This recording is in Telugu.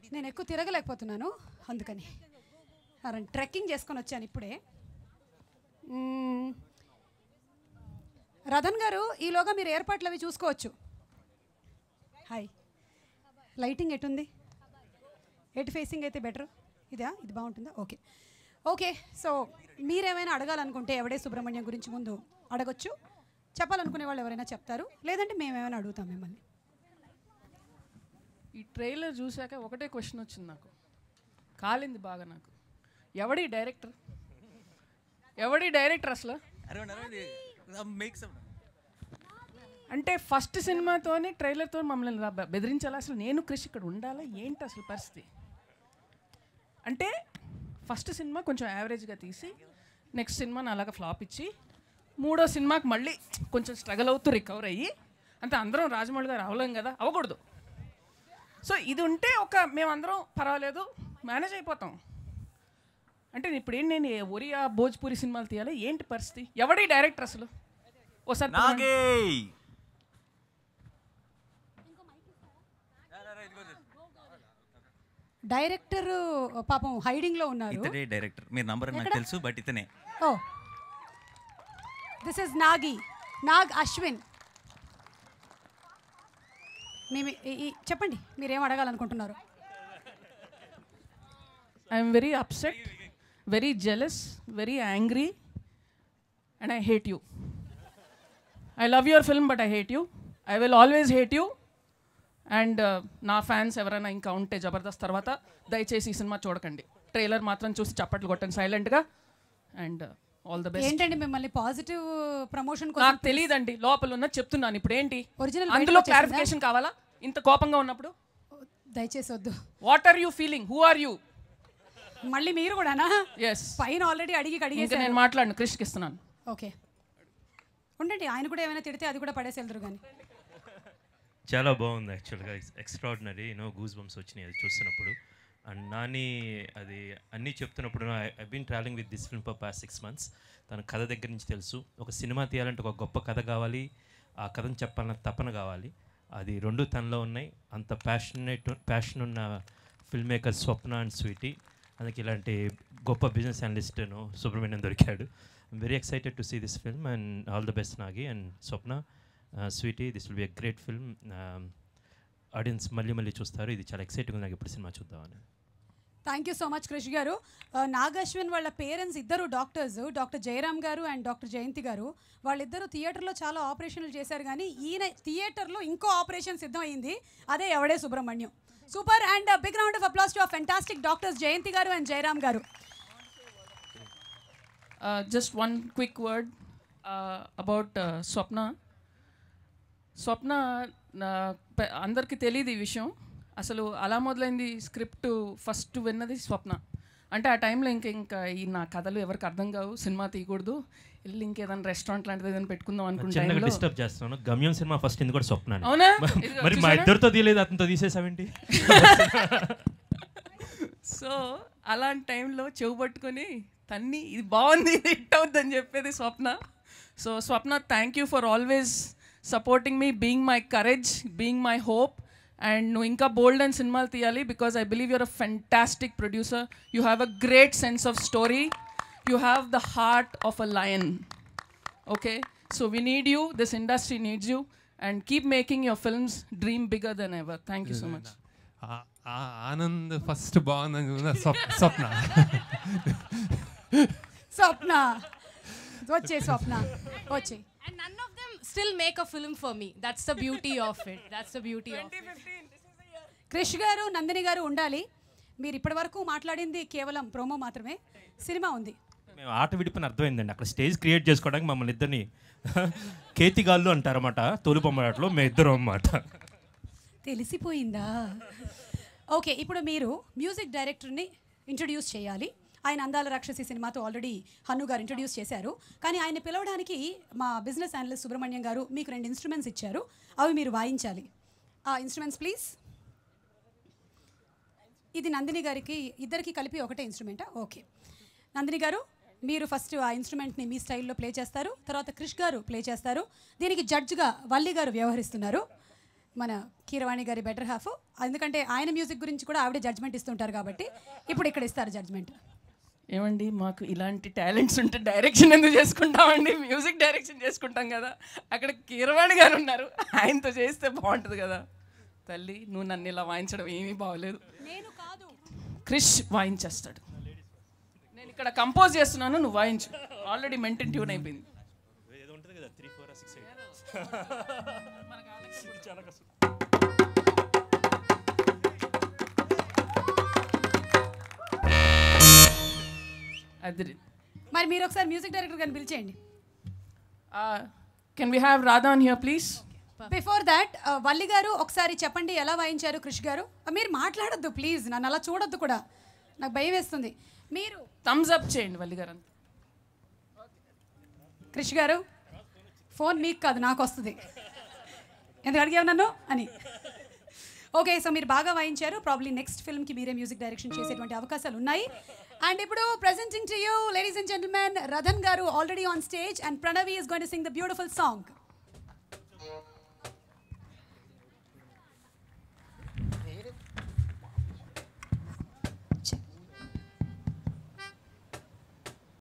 నేను ఎక్కువ తిరగలేకపోతున్నాను అందుకని రండి ట్రెక్కింగ్ చేసుకొని వచ్చాను ఇప్పుడే మ్మ్. రతన్ గారు ఈలోగా మీరు ఏర్పాట్లు అవి చూసుకోవచ్చు హాయ్ లైటింగ్ ఎటుంది ఎటు ఫేసింగ్ అయితే బెటర్ ఇదా ఇది బాగుంటుందా ఓకే ఓకే సో మీరేమైనా అడగాలనుకుంటే ఎవడే సుబ్రహ్మణ్యం గురించి ముందు అడగొచ్చు చెప్పాలనుకునే వాళ్ళు ఎవరైనా చెప్తారు లేదంటే మేమేమైనా అడుగుతాం మిమ్మల్ని ఈ ట్రైలర్ చూశాక ఒకటే క్వశ్చన్ వచ్చింది నాకు కాలింది బాగా నాకు ఎవడి డైరెక్టర్ ఎవడి డైరెక్టర్ అసలు అంటే ఫస్ట్ సినిమాతోనే ట్రైలర్తో మమ్మల్ని రా- బెదిరించాలి అసలు నేను క్రిష్ ఇక్కడ ఉండాలా ఏంటి అసలు పరిస్థితి అంటే ఫస్ట్ సినిమా కొంచెం యావరేజ్గా తీసి నెక్స్ట్ సినిమాని అలాగ ఫ్లాప్ ఇచ్చి మూడో సినిమాకి మళ్ళీ కొంచెం స్ట్రగల్ అవుతూ రికవర్ అయ్యి అంటే అందరం రాజమౌళి గారు అవలేం కదా అవ్వకూడదు సో ఇది ఉంటే ఒక మేమందరం పర్వాలేదు మేనేజ్ అయిపోతాం అంటే ఇప్పుడు ఏంటి నేను ఒరియా భోజ్పూరి సినిమాలు తీయాలి ఏంటి పరిస్థితి ఎవడి డైరెక్టర్ అసలు ఒకసారి పిలవండి. నాగేయ్ డైరెక్టర్ పాపం హైడింగ్లో ఉన్నారు ఇతడే డైరెక్టర్ మీరు నంబర్ నాకు తెలుసు బట్ ఇతనే oh this is Nagi Nag Ashwin మేము ఈ- ఈ- చెప్పండి మీరేం అడగాలనుకుంటున్నారు I'm very upset very jealous very angry and I hate you I love your film but I hate you I will always hate you and నా ఫ్యాన్స్ ఎవరైనా ఇంకా ఉంటే జబర్దస్త్ తర్వాత దయచేసి ఈ సినిమా చూడకండి ట్రైలర్ మాత్రం చూసి చప్పట్లు కొట్టండి సైలెంట్గా అండ్ ఆల్ ద బెస్ట్ ఏంటండి మిమ్మల్ని పాజిటివ్ ప్రమోషన్ కోసం నాకు తెలియదండి లోపల ఉన్నది చెప్తున్నాను ఇప్పుడు ఏంటి Original అందులో బయటకు వచ్చేసిందా? క్లారిఫికేషన్ కావాలా ఇంత కోపంగా ఉన్నప్పుడు దయచేసి వద్దు what are you feeling who are you మళ్ళీ మీరు కూడానా ఎస్ పైన ఆల్రెడీ అడిగి ఇంకా అడిగేసారు నేను మాట్లాడను కృష్ణకి ఇస్తున్నాను ఓకే ఉండండి ఆయన కూడా ఏమైనా తిడితే అది కూడా పడేసి వెళ్తారు కానీ చాలా బాగుంది యాక్చువల్గా ఎక్స్ట్రాడినరీ యూనో గూస్ బంప్స్ వచ్చినాయి అది చూస్తున్నప్పుడు అండ్ నాని అది అన్నీ చెప్తున్నప్పుడు I been travelling with this film for past six months తన కథ దగ్గర నుంచి తెలుసు ఒక సినిమా తీయాలంటే ఒక గొప్ప కథ కావాలి ఆ కథను చెప్పాలన్న తపన కావాలి అది రెండు తనలో ఉన్నాయి అంత ప్యాషనేట్ ప్యాషన్ ఉన్న film maker Swapna and Sweety అందుకే ఇలాంటి గొప్ప బిజినెస్ అనలిస్ట్ను సుబ్రహ్మణ్యం దొరికాడు I'm very excited to see this film and all the best Nagi and Swapna Sweety this will be a great film audience మళ్ళీ మళ్ళీ చూస్తారు ఇది చాలా ఎక్సైటింగ్ ఉంది నాకు ఎప్పుడు సినిమా చూద్దామని thank you so much Krish గారు ఆ, నాగశ్విన్ వాళ్ళ పేరెంట్స్ ఇద్దరు డాక్టర్స్ డాక్టర్ జయరామ్ గారు అండ్ డాక్టర్ జయంతి గారు వాళ్ళిద్దరూ థియేటర్లో చాలా ఆపరేషన్లు చేశారు కానీ ఈయన థియేటర్లో ఇంకో ఆపరేషన్ సిద్ధమైంది అదే Yevade Subrahmanyam super and big round of applause to fantastic doctors Jayanthi గారు అండ్ జయరామ్ గారు just one quick word about Swapna Swapna నా- పె- అందరికీ తెలియదు ఈ విషయం అసలు అలా మొదలైంది స్క్రిప్ట్ ఫస్ట్ విన్నది స్వప్న అంటే ఆ టైంలో ఇంకా ఇంకా ఈ నా కథలు ఎవరికి అర్థం కావు సినిమా తీయకూడదు వెళ్ళి ఇంకేదైనా రెస్టారెంట్ లాంటిది ఏదైనా పెట్టుకుందాం అనుకున్న చిన్నగా టైంలో డిస్టర్బ్ చేస్తున్నాను గమ్యం సినిమా ఫస్ట్ ఇది కూడా స్వప్న అవునా? మ- ఇదిగో మరి మా చూసారా? ఇద్దరితో తీయలేదు అతనితో తీసేసావేంటి సో అలాంటి టైంలో చెవు పట్టుకొని తన్ని ఇది బాగుంది ఇది హిట్ అవుద్దని చెప్పేది Swapna so Swapna thank you for always supporting మీ being my courage being my hope and నువ్వు ఇంకా బోల్డ్ అండ్ సినిమాలు తీయాలి because I believe you're a fantastic producer you have a great sense of story you have the heart of a lion okay so we need you this industry needs you and keep making your films dream bigger then ever thank you so much ఆ- ఆ- ఆనంద్ ఫస్ట్ బాగుందని చూసిన స్వప్- స్వప్న స్వప్న వచ్చే స్వప్న వచ్చే And none of them still make a film for me. That's the beauty of it. That's the beauty of it. Krish గారు నందిని గారు ఉండాలి మీరు ఇప్పటివరకు మాట్లాడింది కేవలం ప్రోమో మాత్రమే సినిమా ఉంది మేము ఆట విడిపోయిన అర్థమైందండి అక్కడ స్టేజ్ క్రియేట్ చేసుకోవడానికి మమ్మల్ని ఇద్దరిని కేతిగాళ్ళు అంటారన్నమాట తోలుబొమ్మలాటలో మేము ఇద్దరం అన్నమాట తెలిసిపోయిందా ఓకే ఇప్పుడు మీరు మ్యూజిక్ డైరెక్టర్ని ఇంట్రడ్యూస్ చేయాలి ఆయన అందాల రాక్షసి సినిమాతో ఆల్రెడీ హన్ను గారు ఇంట్రడ్యూస్ చేశారు కానీ ఆయన పిలవడానికి మా బిజినెస్ అనలిస్ట్ సుబ్రహ్మణ్యం గారు మీకు రెండు ఇన్స్ట్రుమెంట్స్ ఇచ్చారు అవి మీరు వాయించాలి ఆ ఇన్స్ట్రుమెంట్స్ ప్లీజ్ ఇది నందిని గారికి ఇద్దరికి కలిపి ఒకటే ఇన్స్ట్రుమెంటా ఓకే నందిని గారు మీరు ఫస్ట్ ఆ ఇన్స్ట్రుమెంట్ని మీ స్టైల్లో ప్లే చేస్తారు తర్వాత క్రిష్ గారు ప్లే చేస్తారు దీనికి జడ్జ్గా వల్లి గారు వ్యవహరిస్తున్నారు మన కీరవాణి గారి బెటర్ హాఫ్ ఎందుకంటే ఆయన మ్యూజిక్ గురించి కూడా ఆవిడే జడ్జ్మెంట్ ఇస్తుంటారు కాబట్టి ఇప్పుడు ఇక్కడ ఇస్తారు జడ్జ్మెంట్ ఏమండి మాకు ఇలాంటి టాలెంట్స్ ఉంటే డైరెక్షన్ ఎందుకు చేసుకుంటామండి మ్యూజిక్ డైరెక్షన్ చేసుకుంటాం కదా అక్కడ కీరవాణి గారు ఉన్నారు ఆయనతో చేస్తే బాగుంటుంది కదా తల్లి నువ్వు నన్ను ఇలా వాయించడం ఏమీ బాగోలేదు నేను కాదు క్రిష్ వాయించేస్తాడు నేను ఇక్కడ కంపోజ్ చేస్తున్నాను నువ్వు వాయించు ఆల్రెడీ మెంటన్ ట్యూన్ అయిపోయింది అది మరి మీరు ఒకసారి మ్యూజిక్ డైరెక్టర్ గారిని పిలిచేయండి can we have Radha on here please before that Valli గారు ఒకసారి చెప్పండి ఎలా వాయించారు కృష్ గారు Uh, మీరు మాట్లాడొద్దు ప్లీజ్ నన్ను అలా చూడొద్దు కూడా నాకు భయం వేస్తుంది మీరు థమ్స్ అప్ చేయండి వల్లి గారు అంతే కృష్ గారు ఫోన్ మీకు కాదు నాకు వస్తుంది ఎందుకు అడిగావు నన్ను అని ఓకే సో మీరు బాగా వాయించారు ప్రాబ్లీ నెక్స్ట్ ఫిల్మ్కి మీరే మ్యూజిక్ డైరెక్షన్ చేసేటువంటి అవకాశాలు ఉన్నాయి అండ్ ఇప్పుడు presenting to you ladies and gentlemen Rathan గారు already on stage and Pranavi is going to sing the beautiful song